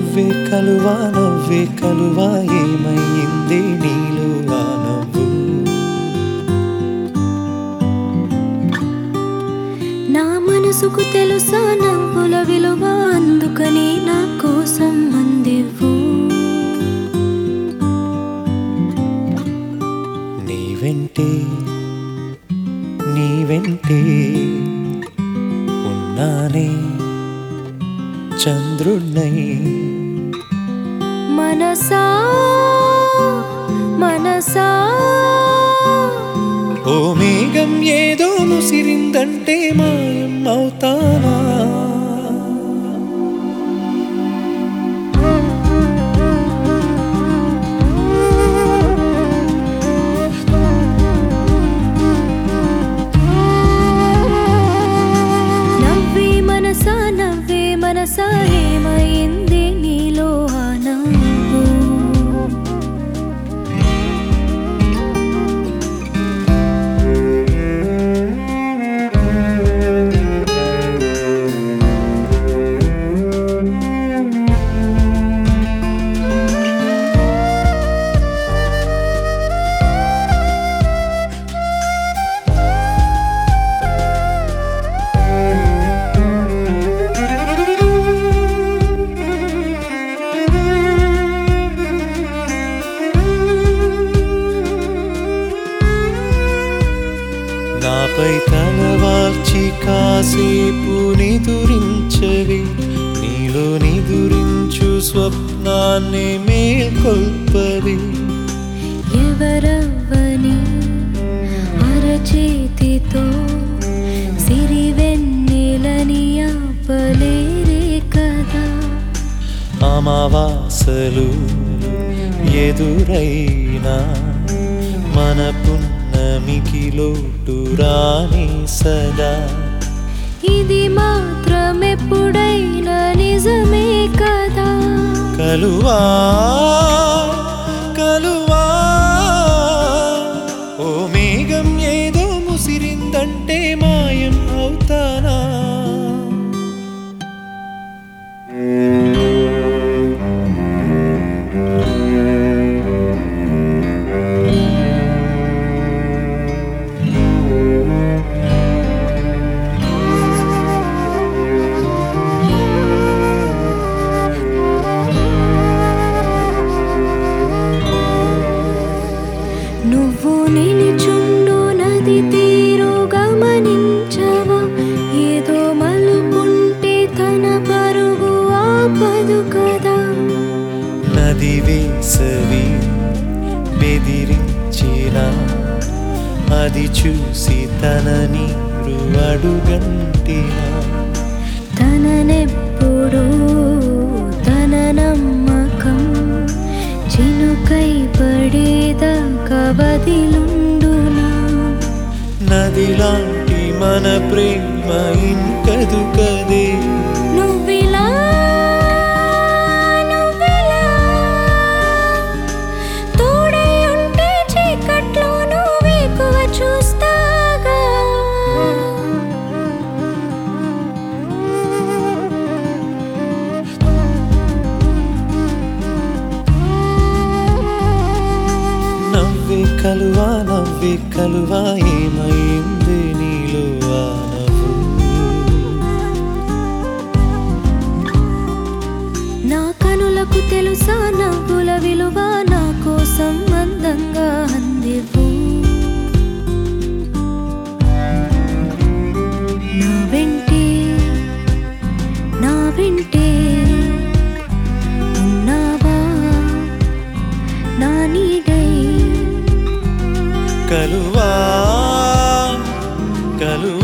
నవ్వే కలువా నవ్వే కలువా ఏమయ్యింది నీలో ఆ నవ్వు నా మనసుకు తెలుసా నవ్వుల విలువ అందుకని నా కోసం అందివ్వు నీ వెంటే నీ వెంటే ఉన్నానే చంద్రుణ్ణై మనసా మనసా ఓ మేఘం ఏదో ముసిరిందంటే మాయం అవుతానా నవ్వే మనసా నవ్వే మనసా ఏమైంది నీలో ఆ నవ్వు నాపై తలవాల్చి కాసేపు నిదురించవి నీలో నిదురించు స్వప్నాన్ని మేల్కొల్పవి ఎవరవ్వని అరచేతితో సిరివెన్నెలని ఆపలేరే కదా అమావాసలు ఎదురైనా మన పున్నమికి లోటు రాని సదా ఇది మాత్రమెప్పుడైనా నిజమే కదా కలువా కలువా ఓ మేఘం ఏదో ముసిరిందంటే మాయం అవుతానా నువ్వు నిలుచుండు నది తీరు గమనించవా ఏదో మలుపుంటే తన పరుగు ఆపదు కదా నది వేసవి బెదిరించిన అది చూసి తన నీరు అడుగంటిన తననెప్పుడు తన నమ్మకం చినుకై పడేదాకా వదిలుండునా నది లాంటి మన ప్రేమ ఇంకదు కదే నువ్విలా నువ్విలా తోడై ఉంటే చీకట్లో నువ్వెక్కువ చూస్తాగా నవ్వే కలువా నవ్వే కలువా ఏమైంది నీలో ఆ నవ్వు నా కనులకు తెలుసా నవ్వుల విలువ నా కోసం అందంగా అందివ్వు నా వెంటే నా వెంటే ఉన్నావా నా నీడై కలువా కలువా